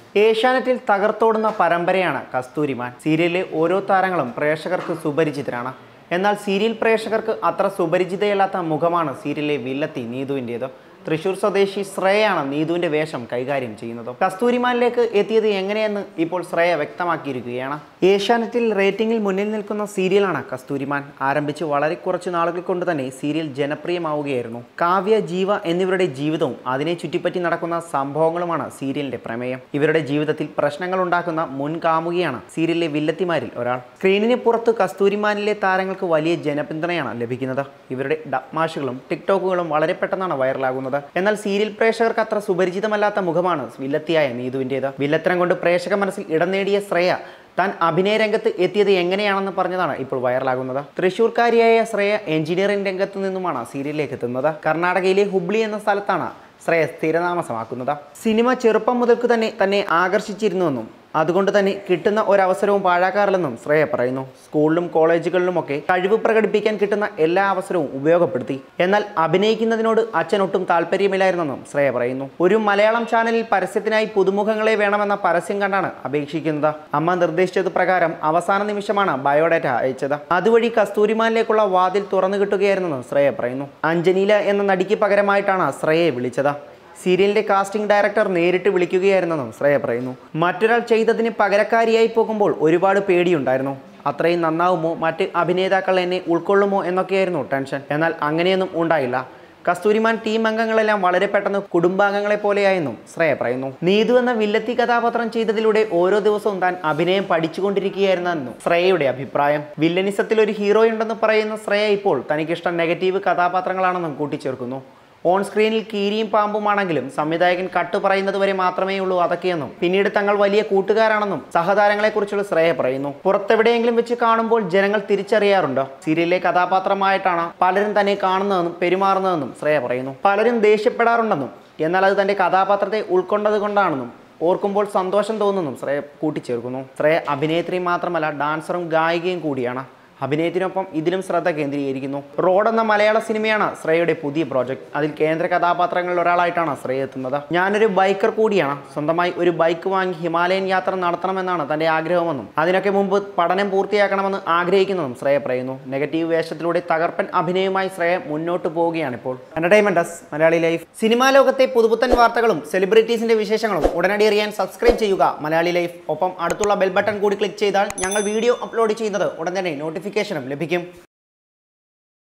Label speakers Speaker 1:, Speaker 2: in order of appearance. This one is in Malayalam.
Speaker 1: ഏഷ്യാനെറ്റിൽ തകർത്തോടുന്ന പരമ്പരയാണ് കസ്തൂരിമാൻ സീരിയലിലെ ഓരോ താരങ്ങളും പ്രേക്ഷകർക്ക് സുപരിചിതരാണ് എന്നാൽ സീരിയൽ പ്രേക്ഷകർക്ക് അത്ര സുപരിചിതയല്ലാത്ത മുഖമാണ് സീരിയലിലെ വില്ലത്തി നീതുവിൻ്റേത് തൃശൂർ സ്വദേശി ശ്രേയാണ് നീതുവിന്റെ വേഷം കൈകാര്യം ചെയ്യുന്നത് കസ്തൂരിമാനിലേക്ക് എത്തിയത് എങ്ങനെയെന്ന് ഇപ്പോൾ ശ്രേയ വ്യക്തമാക്കിയിരിക്കുകയാണ് ഏഷ്യാനെറ്റിൽ റേറ്റിംഗിൽ മുന്നിൽ നിൽക്കുന്ന സീരിയലാണ് കസ്തൂരിമാൻ ആരംഭിച്ച് വളരെ കുറച്ച് നാളുകൾ കൊണ്ട് തന്നെ സീരിയൽ ജനപ്രിയമാവുകയായിരുന്നു കാവ്യ ജീവ എന്നിവരുടെ ജീവിതവും അതിനെ ചുറ്റിപ്പറ്റി നടക്കുന്ന സംഭവങ്ങളുമാണ് സീരിയലിന്റെ പ്രമേയം ഇവരുടെ ജീവിതത്തിൽ പ്രശ്നങ്ങൾ ഉണ്ടാക്കുന്ന മുൻ കാമുകിയാണ് സീരിയലിലെ വില്ലത്തിമാരിൽ ഒരാൾ സ്ക്രീനിന് പുറത്ത് കസ്തൂരിമാനിലെ താരങ്ങൾക്ക് വലിയ ജനപിന്തുണയാണ് ലഭിക്കുന്നത് ഇവരുടെ ഡബ്മാഷുകളും ടിക്ടോക്കുകളും വളരെ പെട്ടെന്നാണ് വൈറലാകുന്നത് എന്നാൽ സീരിയൽ പ്രേക്ഷകർക്ക് അത്ര സുപരിചിതമല്ലാത്ത മുഖമാണ് വില്ലത്തിയായ നീതുവിൻ്റേത് വില്ലത്തരം കൊണ്ട് പ്രേക്ഷക മനസ്സിൽ ഇടം നേടിയ ശ്രേയ താൻ അഭിനയ രംഗത്ത് എത്തിയത് എങ്ങനെയാണെന്ന് പറഞ്ഞതാണ് ഇപ്പോൾ വൈറലാകുന്നത് തൃശ്ശൂർക്കാരിയായ ശ്രേയ എഞ്ചിനീയറിംഗ് രംഗത്തു നിന്നുമാണ് സീരിയലിലേക്ക് എത്തുന്നത് കർണാടകയിലെ ഹുബ്ലി എന്ന സ്ഥലത്താണ് ശ്രേയ സ്ഥിരതാമസമാക്കുന്നത് സിനിമ ചെറുപ്പം മുതൽക്ക് തന്നെ തന്നെ ആകർഷിച്ചിരുന്നുവെന്നും അതുകൊണ്ട് തന്നെ കിട്ടുന്ന ഒരവസരവും പാഴാക്കാറില്ലെന്നും ശ്രേയ പറയുന്നു സ്കൂളിലും കോളേജുകളിലുമൊക്കെ കഴിവ് പ്രകടിപ്പിക്കാൻ കിട്ടുന്ന എല്ലാ അവസരവും ഉപയോഗപ്പെടുത്തി എന്നാൽ അഭിനയിക്കുന്നതിനോട് അച്ഛൻ ഒട്ടും താല്പര്യമില്ലായിരുന്നെന്നും ശ്രേയ പറയുന്നു ഒരു മലയാളം ചാനലിൽ പരസ്യത്തിനായി പുതുമുഖങ്ങളെ വേണമെന്ന പരസ്യം കണ്ടാണ് അപേക്ഷിക്കുന്നത് അമ്മ നിർദ്ദേശിച്ചത് പ്രകാരം അവസാന നിമിഷമാണ് ബയോഡാറ്റ അയച്ചത് അതുവഴി കസ്തൂരിമാനിലേക്കുള്ള വാതിൽ തുറന്നു കിട്ടുകയായിരുന്നെന്നും ശ്രേയ പറയുന്നു അഞ്ജനീല എന്ന നടിക്ക് പകരമായിട്ടാണ് ശ്രേയയെ വിളിച്ചത് സീരിയലിന്റെ കാസ്റ്റിംഗ് ഡയറക്ടർ നേരിട്ട് വിളിക്കുകയായിരുന്നെന്നും ശ്രേയ പറയുന്നു മറ്റൊരാൾ ചെയ്തതിന് പകരക്കാരിയായി പോകുമ്പോൾ ഒരുപാട് പേടിയുണ്ടായിരുന്നു അത്രയും നന്നാവുമോ മറ്റ് അഭിനേതാക്കൾ എന്നെ ഉൾക്കൊള്ളുമോ എന്നൊക്കെയായിരുന്നു ടെൻഷൻ എന്നാൽ അങ്ങനെയൊന്നും ഉണ്ടായില്ല കസ്തൂരിമാൻ ടീം അംഗങ്ങളെല്ലാം വളരെ പെട്ടെന്ന് കുടുംബാംഗങ്ങളെ പോലെയായെന്നും ശ്രേയ പറയുന്നു നീതു എന്ന വില്ലത്തി കഥാപാത്രം ചെയ്തതിലൂടെ ഓരോ ദിവസവും താൻ അഭിനയം പഠിച്ചുകൊണ്ടിരിക്കുകയായിരുന്നെന്നും ശ്രേയയുടെ അഭിപ്രായം വില്ലനിസത്തിൽ ഒരു ഹീറോയുണ്ടെന്ന് പറയുന്ന ശ്രേയ ഇപ്പോൾ തനിക്കിഷ്ടം നെഗറ്റീവ് കഥാപാത്രങ്ങളാണെന്നും കൂട്ടിച്ചേർക്കുന്നു ഓൺ സ്ക്രീനിൽ കീരിയും പാമ്പുമാണെങ്കിലും സംവിധായകൻ കട്ട് പറയുന്നത് വരെ മാത്രമേ ഉള്ളൂ അതൊക്കെയെന്നും പിന്നീട് തങ്ങൾ വലിയ കൂട്ടുകാരാണെന്നും സഹതാരങ്ങളെക്കുറിച്ചുള്ള ശ്രേയ പറയുന്നു പുറത്തെവിടെയെങ്കിലും വെച്ച് കാണുമ്പോൾ ജനങ്ങൾ തിരിച്ചറിയാറുണ്ടോ സീരിയലിലെ കഥാപാത്രമായിട്ടാണ് പലരും തന്നെ കാണുന്നതെന്നും പെരുമാറുന്നതെന്നും ശ്രേയ പറയുന്നു പലരും ദേഷ്യപ്പെടാറുണ്ടെന്നും എന്നാൽ അത് തന്റെ കഥാപാത്രത്തെ ഉൾക്കൊണ്ടത് കൊണ്ടാണെന്നും ഓർക്കുമ്പോൾ സന്തോഷം തോന്നുന്നു ശ്രേയ കൂട്ടിച്ചേർക്കുന്നു ശ്രേയ അഭിനേത്രി മാത്രമല്ല ഡാൻസറും ഗായികയും കൂടിയാണ് അഭിനയത്തിനൊപ്പം ഇതിലും ശ്രദ്ധ കേന്ദ്രീകരിക്കുന്നു റോഡ് എന്ന മലയാള സിനിമയാണ് ശ്രേയയുടെ പുതിയ പ്രോജക്റ്റ് അതിൽ കേന്ദ്ര കഥാപാത്രങ്ങളിൽ ഒരാളായിട്ടാണ് ശ്രേയ എത്തുന്നത് ഞാനൊരു ബൈക്കർ കൂടിയാണ് സ്വന്തമായി ഒരു ബൈക്ക് വാങ്ങി ഹിമാലയൻ യാത്ര നടത്തണമെന്നാണ് തന്റെ ആഗ്രഹമെന്നും അതിനൊക്കെ മുമ്പ് പഠനം പൂർത്തിയാക്കണമെന്ന് ആഗ്രഹിക്കുന്നതും ശ്രേയ പറയുന്നു നെഗറ്റീവ് വേഷത്തിലൂടെ തകർപ്പൻ അഭിനയവുമായി ശ്രേയ മുന്നോട്ട് പോവുകയാണിപ്പോൾ എന്റർടൈൻമെന്റ് മലയാളി ലൈഫ് സിനിമാ ലോകത്തെ പുതുപുത്തൻ വാർത്തകളും സെലിബ്രിറ്റീസിന്റെ വിശേഷങ്ങളും ഉടനടി അറിയാൻ സബ്സ്ക്രൈബ് ചെയ്യുക മലയാളി ലൈഫ് ഒപ്പം അടുത്തുള്ള ബെൽ ബട്ടൺ കൂടി ക്ലിക്ക് ചെയ്താൽ ഞങ്ങൾ വീഡിയോ അപ്ലോഡ് ചെയ്യുന്നത് ഉടൻ തന്നെ നോട്ടിഫിക്കേഷനും ലഭിക്കും